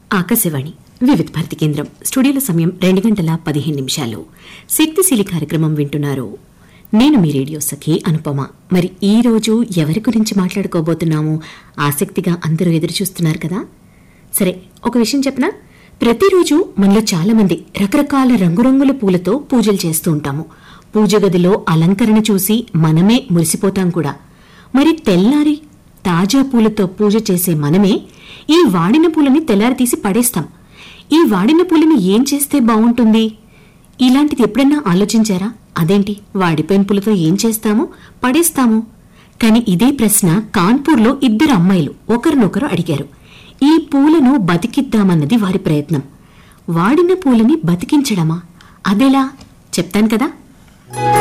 ఆకాశవాణి వివిధ భారతి కేంద్రం స్టూడియోల సమయం రెండు గంటల పదిహేను నిమిషాలు శక్తిశీలి కార్యక్రమం వింటున్నారు నేను మీ రేడియో సఖి అనుపమ మరి ఈ రోజు ఎవరి గురించి మాట్లాడుకోబోతున్నాము ఆసక్తిగా అందరూ ఎదురు చూస్తున్నారు కదా సరే ఒక విషయం చెప్పనా ప్రతిరోజు మనలో చాలా మంది రకరకాల రంగురంగుల పూలతో పూజలు చేస్తూ ఉంటాము పూజ గదిలో అలంకరణ చూసి మనమే మురిసిపోతాం కూడా మరి తెల్లారి తాజా పూలతో పూజ చేసే మనమే ఈ వాడిన పూలని తెల్లారి తీసి పడేస్తాం ఈ వాడిన పూలని ఏం చేస్తే బాగుంటుంది ఇలాంటిది ఎప్పుడన్నా ఆలోచించారా అదేంటి వాడిపోయిన పూలతో ఏం చేస్తాము పడేస్తాము కాని ఇదే ప్రశ్న కాన్పూర్లో ఇద్దరు అమ్మాయిలు ఒకరినొకరు అడిగారు ఈ పూలను బతికిద్దామన్నది వారి ప్రయత్నం వాడిన పూలని బతికించడమా అదెలా చెప్తాను కదా